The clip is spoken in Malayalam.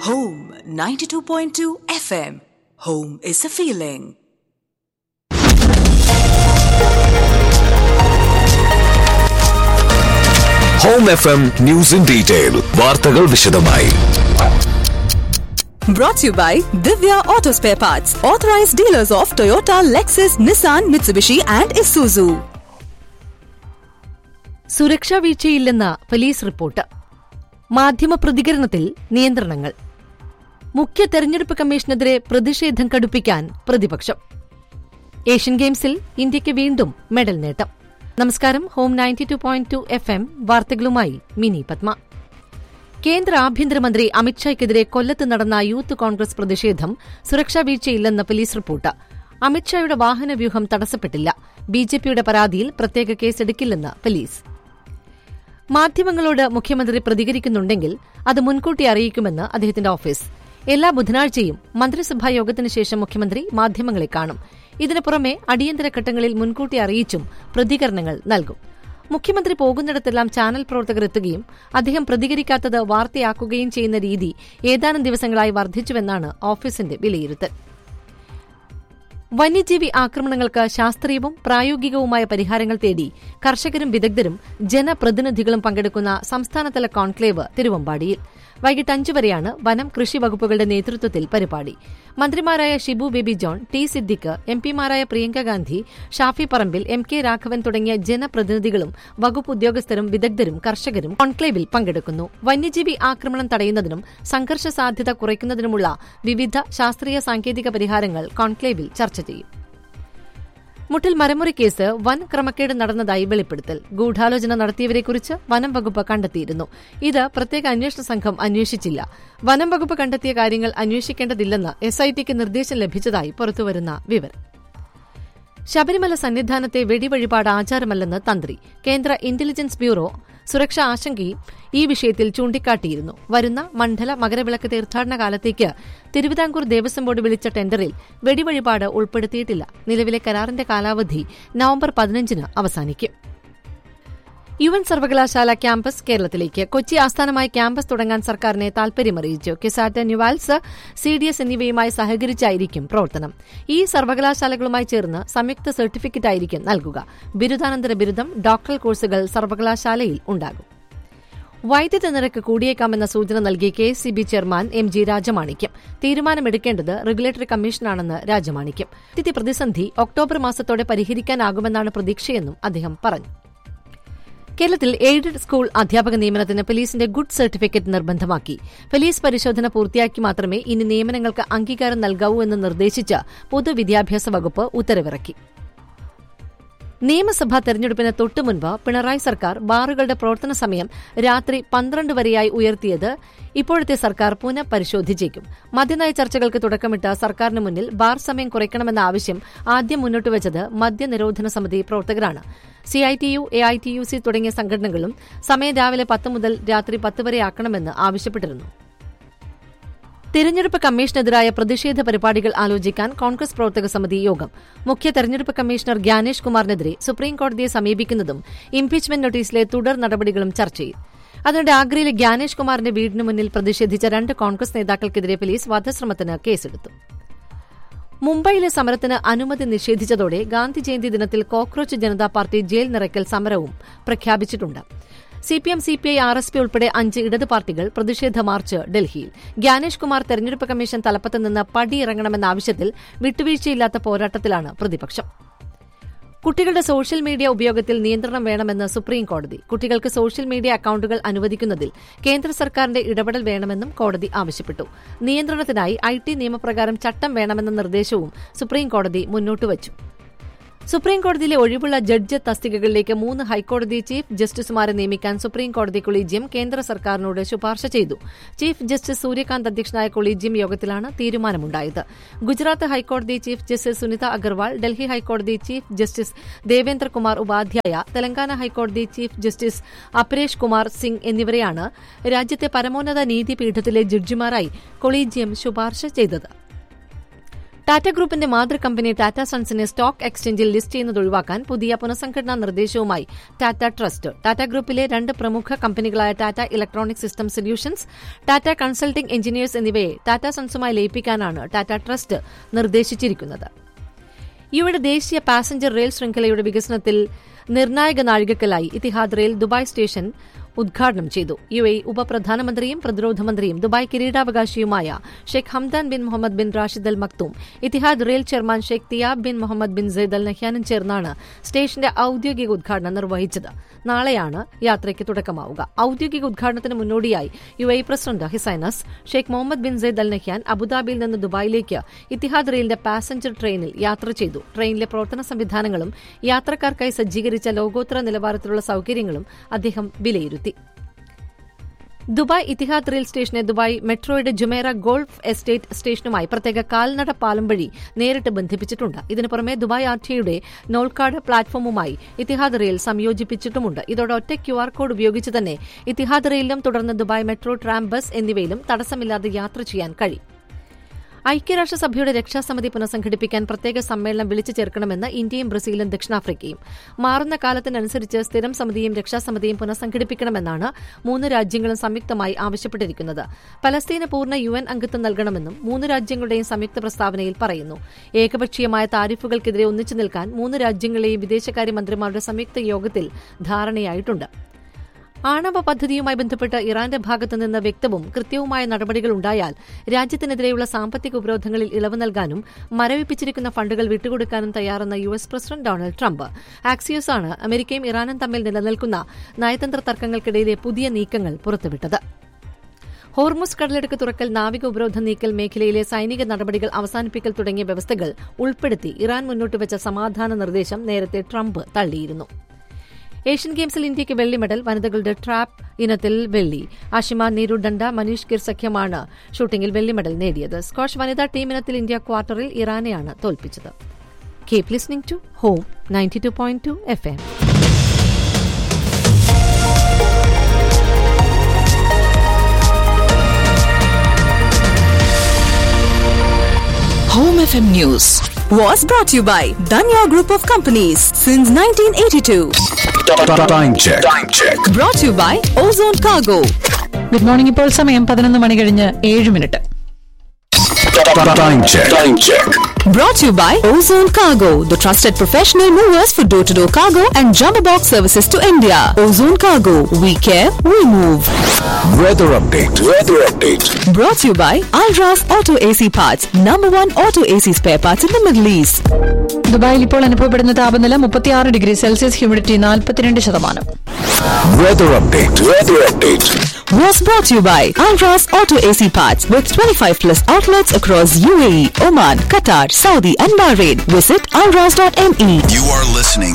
Home 92.2 FM. Home is a feeling. Home F M news in detail വാർത്തകൾ വിശദമായി Brought to you by Divya Auto Spare Parts, authorized dealers of Toyota, Lexus, Nissan, Mitsubishi, and Isuzu. സുരക്ഷാ വീഴ്ചയില്ലെന്ന പോലീസ് റിപ്പോർട്ട് മാധ്യമ പ്രതികരണത്തിൽ നിയന്ത്രണങ്ങൾ മുഖ്യ തെരഞ്ഞെടുപ്പ് കമ്മീഷനെതിരെ പ്രതിഷേധം കടുപ്പിക്കാൻ പ്രതിപക്ഷം ഏഷ്യൻ ഗെയിംസിൽ ഇന്ത്യയ്ക്ക് വീണ്ടും മെഡൽ നേട്ടം നമസ്കാരം home ninety two point two F M വാർത്തകളുമായി മിനി പത്മ കേന്ദ്ര ആഭ്യന്തരമന്ത്രി അമിത്ഷായ്ക്കെതിരെ കൊല്ലത്ത് നടന്ന യൂത്ത് കോൺഗ്രസ് പ്രതിഷേധം സുരക്ഷാ വീഴ്ചയില്ലെന്ന പോലീസ് റിപ്പോർട്ട് അമിത്ഷായുടെ വാഹനവ്യൂഹം തടസ്സപ്പെട്ടില്ല ബിജെപിയുടെ പരാതിയിൽ പ്രത്യേക കേസെടുക്കില്ലെന്ന് പോലീസ് മാധ്യമങ്ങളോട് മുഖ്യമന്ത്രി പ്രതികരിക്കുന്നുണ്ടെങ്കിൽ അത് മുൻകൂട്ടി അറിയിക്കുമെന്ന് അദ്ദേഹത്തിന്റെ ഓഫീസ് എല്ലാ ബുധനാഴ്ചയും മന്ത്രിസഭാ യോഗത്തിന് ശേഷം മുഖ്യമന്ത്രി മാധ്യമങ്ങളെ കാണും ഇതിനു പുറമെ അടിയന്തര ഘട്ടങ്ങളിൽ മുൻകൂട്ടി അറിയിച്ചും പ്രതികരണങ്ങൾ നൽകും മുഖ്യമന്ത്രി പോകുന്നിടത്തെല്ലാം ചാനൽ പ്രവർത്തകർ എത്തുകയും അദ്ദേഹം പ്രതികരിക്കാത്തത് വാർത്തയാക്കുകയും ചെയ്യുന്ന രീതി ഏതാനും ദിവസങ്ങളായി വർദ്ധിച്ചുവെന്നാണ് ഓഫീസിന്റെ വിലയിരുത്തൽ വന്യജീവി ആക്രമണങ്ങൾക്ക് ശാസ്ത്രീയവും പ്രായോഗികവുമായ പരിഹാരങ്ങൾ തേടി കർഷകരും വിദഗ്ധരും ജനപ്രതിനിധികളും പങ്കെടുക്കുന്ന സംസ്ഥാനതല കോൺക്ലേവ് തിരുവമ്പാടിയിൽ വൈകിട്ട് അഞ്ചു വരെയാണ് വനം കൃഷി വകുപ്പുകളുടെ നേതൃത്വത്തിൽ പരിപാടി മന്ത്രിമാരായ ഷിബു ബേബി ജോൺ ടി സിദ്ദിഖ് എം പിമാരായ പ്രിയങ്ക ഗാന്ധി ഷാഫി പറമ്പിൽ എം കെ രാഘവൻ തുടങ്ങിയ ജനപ്രതിനിധികളും വകുപ്പ് ഉദ്യോഗസ്ഥരും വിദഗ്ധരും കർഷകരും കോൺക്ലേവിൽ പങ്കെടുക്കുന്നു വന്യജീവി ആക്രമണം തടയുന്നതിനും സംഘർഷ സാധ്യത കുറയ്ക്കുന്നതിനുമുള്ള വിവിധ ശാസ്ത്രീയ സാങ്കേതിക പരിഹാരങ്ങൾ കോൺക്ലേവിൽ ചർച്ച ചെയ്യും മുട്ടിൽ മരമുറി കേസ് വൻ ക്രമക്കേട് നടന്നതായി വെളിപ്പെടുത്തൽ ഗൂഢാലോചന നടത്തിയവരെക്കുറിച്ച് വനം വകുപ്പ് കണ്ടെത്തിയിരുന്നു ഇത് പ്രത്യേക അന്വേഷണ സംഘം അന്വേഷിച്ചില്ല വനം വകുപ്പ് കണ്ടെത്തിയ കാര്യങ്ങൾ അന്വേഷിക്കേണ്ടതില്ലെന്ന് എസ്ഐടിക്ക് നിർദ്ദേശം ലഭിച്ചതായി പുറത്തുവരുന്ന വിവരം ശബരിമല സന്നിധാനത്തെ വെടിവഴിപാട് ആചാരമല്ലെന്ന് തന്ത്രി കേന്ദ്ര ഇന്റലിജൻസ് ബ്യൂറോ സുരക്ഷാ ആശങ്കയും ഈ വിഷയത്തിൽ ചൂണ്ടിക്കാട്ടിയിരുന്നു വരുന്ന മണ്ഡല മകരവിളക്ക് തീർത്ഥാടന കാലത്തേക്ക് തിരുവിതാംകൂർ ദേവസ്വം ബോർഡ് വിളിച്ച ടെൻഡറിൽ വെടിവഴിപാട് ഉൾപ്പെടുത്തിയിട്ടില്ല നിലവിലെ കരാറിന്റെ കാലാവധി നവംബർ പതിനഞ്ചിന് അവസാനിക്കും യു എൻ സർവകലാശാല ക്യാമ്പസ് കേരളത്തിലേക്ക് കൊച്ചി ആസ്ഥാനമായി ക്യാമ്പസ് തുടങ്ങാൻ സർക്കാരിനെ താൽപര്യമറിയിച്ചു കിസാറ്റ് ന്യൂവാൽസ് സി ഡി എസ് എന്നിവയുമായി സഹകരിച്ചായിരിക്കും പ്രവർത്തനം ഈ സർവകലാശാലകളുമായി ചേർന്ന് സംയുക്ത സർട്ടിഫിക്കറ്റായിരിക്കും നൽകുക ബിരുദാനന്തര ബിരുദം ഡോക്ടറൽ കോഴ്സുകൾ സർവകലാശാലയിൽ ഉണ്ടാകും വൈദ്യുതി നിരക്ക് കൂടിയേക്കാമെന്ന സൂചന നൽകിയ K S C B chairman M G Rajamanickam തീരുമാനമെടുക്കേണ്ടത് റെഗുലേറ്ററി കമ്മീഷനാണെന്ന് രാജമാണിക്യം സ്ഥിതി പ്രതിസന്ധി ഒക്ടോബർ മാസത്തോടെ പരിഹരിക്കാനാകുമെന്നാണ് പ്രതീക്ഷയെന്നും അദ്ദേഹം പറഞ്ഞു കേരളത്തിൽ എയ്ഡഡ് സ്കൂൾ അധ്യാപക നിയമനത്തിന് പോലീസിന്റെ ഗുഡ് സർട്ടിഫിക്കറ്റ് നിർബന്ധമാക്കി പോലീസ് പരിശോധന പൂർത്തിയാക്കി മാത്രമേ ഇനി നിയമനങ്ങൾക്ക് അംഗീകാരം നൽകാവൂ എന്ന് നിർദ്ദേശിച്ച് പൊതുവിദ്യാഭ്യാസ വകുപ്പ് ഉത്തരവിറക്കി നിയമസഭാ തെരഞ്ഞെടുപ്പിന് തൊട്ടുമുൻപ് പിണറായി സർക്കാർ ബാറുകളുടെ പ്രവർത്തന സമയം രാത്രി പന്ത്രണ്ട് വരെയായി ഉയർത്തിയത് ഇപ്പോഴത്തെ സർക്കാർ പുനഃപരിശോധിച്ചേക്കും മദ്യനയ ചർച്ചകൾക്ക് തുടക്കമിട്ട സർക്കാരിന് മുന്നിൽ ബാർ സമയം കുറയ്ക്കണമെന്ന ആവശ്യം ആദ്യം മുന്നോട്ടുവച്ചത് മദ്യനിരോധന സമിതി പ്രവർത്തകരാണ് സിഐടിയു എഐടിയുസി തുടങ്ങിയ സംഘടനകളും സമയം രാവിലെ പത്ത് മുതൽ രാത്രി പത്ത് വരെ ആക്കണമെന്ന് ആവശ്യപ്പെട്ടിരുന്നു തിരഞ്ഞെടുപ്പ് കമ്മീഷനെതിരായ പ്രതിഷേധ പരിപാടികൾ ആലോചിക്കാൻ കോൺഗ്രസ് പ്രവർത്തക സമിതി യോഗം മുഖ്യ തെരഞ്ഞെടുപ്പ് കമ്മീഷണർ ഗ്യാനേഷ് കുമാറിനെതിരെ സുപ്രീംകോടതിയെ സമീപിക്കുന്നതും ഇംപീച്ച്മെന്റ് നോട്ടീസിലെ തുടർ നടപടികളും ചർച്ച ചെയ്യും അതിനിടെ ആഗ്രയിലെ ഗ്യാനേഷ് കുമാറിന്റെ വീടിന് മുന്നിൽ പ്രതിഷേധിച്ച രണ്ട് കോൺഗ്രസ് നേതാക്കൾക്കെതിരെ പോലീസ് വധശ്രമത്തിന് കേസെടുത്തു മുംബൈയിലെ സമരത്തിന് അനുമതി നിഷേധിച്ചതോടെ ഗാന്ധി ജയന്തി ദിനത്തിൽ കോക്രോച്ച് ജനതാ പാർട്ടി ജയിൽ നിറയ്ക്കൽ സമരവും പ്രഖ്യാപിച്ചിട്ടുണ്ട് CPM CPI R S P ഉൾപ്പെടെ അഞ്ച് ഇടത് പാർട്ടികൾ പ്രതിഷേധ മാർച്ച് ഡൽഹിയിൽ ഗ്യാനേഷ് കുമാർ തെരഞ്ഞെടുപ്പ് കമ്മീഷൻ തലപ്പത്ത് നിന്ന് പടിയിറങ്ങണമെന്ന ആവശ്യത്തിൽ വിട്ടുവീഴ്ചയില്ലാത്ത പോരാട്ടത്തിലാണ് പ്രതിപക്ഷം കുട്ടികളുടെ സോഷ്യൽ മീഡിയ ഉപയോഗത്തിൽ നിയന്ത്രണം വേണമെന്ന് സുപ്രീം കോടതി കുട്ടികൾക്ക് സോഷ്യൽ മീഡിയ അക്കൌണ്ടുകൾ അനുവദിക്കുന്നതിൽ കേന്ദ്ര സർക്കാരിന്റെ ഇടപെടൽ വേണമെന്നും കോടതി ആവശ്യപ്പെട്ടു നിയന്ത്രണത്തിനായി ഐ ടി നിയമപ്രകാരം ചട്ടം വേണമെന്ന നിർദ്ദേശവും സുപ്രീം കോടതി മുന്നോട്ടുവച്ചു സുപ്രീംകോടതിയിലെ ഒഴിവുള്ള ജഡ്ജ് തസ്തികകളിലേക്ക് മൂന്ന് ഹൈക്കോടതി ചീഫ് ജസ്റ്റിസുമാരെ നിയമിക്കാൻ സുപ്രീംകോടതി കൊളീജിയം കേന്ദ്ര സർക്കാരിനോട് ശുപാർശ ചെയ്തു ചീഫ് ജസ്റ്റിസ് സൂര്യകാന്ത് അധ്യക്ഷനായ കൊളീജിയം യോഗത്തിലാണ് തീരുമാനമുണ്ടായത് ഗുജറാത്ത് ഹൈക്കോടതി ചീഫ് ജസ്റ്റിസ് സുനിത അഗർവാൾ ഡൽഹി ഹൈക്കോടതി ചീഫ് ജസ്റ്റിസ് ദേവേന്ദ്ര കുമാർ ഉപാധ്യായ തെലങ്കാന ഹൈക്കോടതി ചീഫ് ജസ്റ്റിസ് അപരേഷ് കുമാർ സിംഗ് എന്നിവരെയാണ് രാജ്യത്തെ പരമോന്നത നീതിപീഠത്തിലെ ജഡ്ജിമാരായി കൊളീജിയം ശുപാർശ ചെയ്തത് ടാറ്റ ഗ്രൂപ്പിന്റെ മാതൃ കമ്പനി ടാറ്റ സൺസിനെ സ്റ്റോക്ക് എക്സ്ചേഞ്ചിൽ ലിസ്റ്റ് ചെയ്യുന്നത് ഒഴിവാക്കാൻ പുതിയ പുനഃസംഘടനാ നിർദ്ദേശവുമായി ടാറ്റ ട്രസ്റ്റ് ടാറ്റ ഗ്രൂപ്പിലെ രണ്ട് പ്രമുഖ കമ്പനികളായ Tata electronic system solutions Tata consulting engineers എന്നിവയെ ടാറ്റ സൺസുമായി ലയിപ്പിക്കാനാണ് ടാറ്റ ട്രസ്റ്റ് നിർദ്ദേശിച്ചിരിക്കുന്നത് ഇവിടെ ദേശീയ പാസഞ്ചർ റെയിൽ ശൃംഖലയുടെ വികസനത്തിൽ നിർണായക നാഴികക്കലായി ഇത്തിഹാദ് റെയിൽ ദുബായ് സ്റ്റേഷൻ ഉദ്ഘാടനം ചെയ്തു യു എ ഉപപ്രധാനമന്ത്രിയും പ്രതിരോധ മന്ത്രിയും ദുബായ് കിരീടാവകാശിയുമായ Sheikh Hamdan bin Mohammed bin Rashid Al Maktoum Etihad rail chairman Sheikh Theyab bin Mohammed bin Zayed Al നഹ്യാനും ചേർന്നാണ് സ്റ്റേഷന്റെ ഔദ്യോഗിക ഉദ്ഘാടനം നിർവഹിച്ചത് നാളെയാണ് യാത്രയ്ക്ക് തുടക്കമാവുക ഔദ്യോഗിക ഉദ്ഘാടനത്തിന് മുന്നോടിയായി U A president his highness Sheikh Mohamed bin Zayed Al Nahyan അബുദാബിയിൽ നിന്ന് ദുബായിലേക്ക് ഇത്തിഹാദ് റെയിലിന്റെ പാസഞ്ചർ ട്രെയിനിൽ യാത്ര ചെയ്തു ട്രെയിനിലെ പ്രവർത്തന സംവിധാനങ്ങളും യാത്രക്കാർക്കായി സജ്ജീകരിച്ച ലോകോത്തര നിലവാരത്തിലുള്ള സൌകര്യങ്ങളും അദ്ദേഹം വിലയിരുത്തി ദുബായ് ഇത്തിഹാദ് റെയിൽ സ്റ്റേഷനെ ദുബായ് മെട്രോയുടെ ജുമേറ ഗോൾഫ് എസ്റ്റേറ്റ് സ്റ്റേഷനുമായി പ്രത്യേക കാൽനട പാലം വഴി നേരിട്ട് ബന്ധിപ്പിച്ചിട്ടുണ്ട് ഇതിനു പുറമെ ദുബായ് ആർടിയുടെ നോൾക്കാട് പ്ലാറ്റ്ഫോമുമായി ഇത്തിഹാദ് റെയിൽ സംയോജിപ്പിച്ചിട്ടുമുണ്ട് ഇതോടെ ഒറ്റ ക്യു ആർ കോഡ് ഉപയോഗിച്ച് തന്നെ ഇത്തിഹാദ് റെയിലിലും തുടർന്ന് ദുബായ് മെട്രോ ട്രാം ബസ് എന്നിവയിലും തടസ്സമില്ലാതെ യാത്ര ചെയ്യാൻ കഴിയും ഐക്യരാഷ്ട്രസഭയുടെ രക്ഷാസമിതി പുനഃസംഘടിപ്പിക്കാൻ പ്രത്യേക സമ്മേളനം വിളിച്ചു ചേർക്കണമെന്ന് ഇന്ത്യയും ബ്രസീലും ദക്ഷിണാഫ്രിക്കയും മാറുന്ന കാലത്തിനനുസരിച്ച് സ്ഥിരം സമിതിയും രക്ഷാസമിതിയും പുനഃസംഘടിപ്പിക്കണമെന്നാണ് മൂന്ന് രാജ്യങ്ങളും സംയുക്തമായി ആവശ്യപ്പെട്ടിരിക്കുന്നത് പലസ്തീന് പൂർണ്ണ യു എൻ അംഗത്വം നൽകണമെന്നും മൂന്ന് രാജ്യങ്ങളുടെയും സംയുക്ത പ്രസ്താവനയിൽ പറയുന്നു ഏകപക്ഷീയമായ താരിഫുകൾക്കെതിരെ ഒന്നിച്ചു നിൽക്കാൻ മൂന്ന് രാജ്യങ്ങളെയും വിദേശകാര്യമന്ത്രിമാരുടെ സംയുക്ത യോഗത്തിൽ ധാരണയായിട്ടുണ്ട് ആണവ പദ്ധതിയുമായി ബന്ധപ്പെട്ട് ഇറാന്റെ ഭാഗത്തുനിന്ന് വ്യക്തവും കൃത്യവുമായ നടപടികൾ ഉണ്ടായാൽ രാജ്യത്തിനെതിരെയുള്ള സാമ്പത്തിക ഉപരോധങ്ങളിൽ ഇളവ് നൽകാനും മരവിപ്പിച്ചിരിക്കുന്ന ഫണ്ടുകൾ വിട്ടുകൊടുക്കാനും തയ്യാറെന്ന U S president Donald Trump Axios ആണ് അമേരിക്കയും ഇറാനും തമ്മിൽ നിലനിൽക്കുന്ന നയതന്ത്ര തർക്കങ്ങൾക്കിടയിലെ പുതിയ നീക്കങ്ങൾ പുറത്തുവിട്ടത് ഹോർമുസ് കടലെടുക്ക് തുറക്കൽ നാവിക ഉപരോധം നീക്കൽ മേഖലയിലെ സൈനിക നടപടികൾ അവസാനിപ്പിക്കൽ തുടങ്ങിയ വ്യവസ്ഥകൾ ഉൾപ്പെടുത്തി ഇറാൻ മുന്നോട്ടുവച്ച സമാധാന നിർദ്ദേശം നേരത്തെ ട്രംപ് തള്ളിയിരുന്നു ഏഷ്യൻ ഗെയിംസിൽ ഇന്ത്യയ്ക്ക് വെള്ളി മെഡൽ വനിതകളുടെ ട്രാപ്പ് ഇനത്തിൽ വെള്ളി ആഷിമ നീരു ഡണ്ട മനീഷ് കിർ സഖ്യമാണ് ഷൂട്ടിംഗിൽ വെള്ളി മെഡൽ നേടിയത് സ്കോഷ് വനിതാ ടീം ഇനത്തിൽ ഇന്ത്യ ക്വാർട്ടറിൽ ഇറാനെയാണ് തോൽപ്പിച്ചത് keep listening to home ninety two point two F M Home FM News was brought to you by Danya Group of Companies since 1982. Time check. Time check. Brought to you by Ozone Cargo. Good morning ഇപ്പോൾ സമയം പതിനൊന്ന് മണി കഴിഞ്ഞ് ഏഴ് minute Time check. Time check. Brought to you by Ozone Cargo, the trusted professional movers for door to door cargo and jumbo box services to India. Ozone Cargo, we care, we move. Weather update. Weather update. Brought to you by Alras Auto AC Parts, number one auto AC spare parts in the Middle East. ദുബായിൽ ഇപ്പോൾ അനുഭവപ്പെടുന്ന താപനില മുപ്പത്തിയാറ് ഡിഗ്രി സെൽഷ്യസ് ഹ്യൂമിഡിറ്റി നാൽപ്പത്തിരണ്ട് ശതമാനം Weather update. Weather update. Was brought to you by Alras Auto AC Parts with 25 plus outlets across UAE, Oman, Qatar, Saudi, and Bahrain. Visit alras.me. You are listening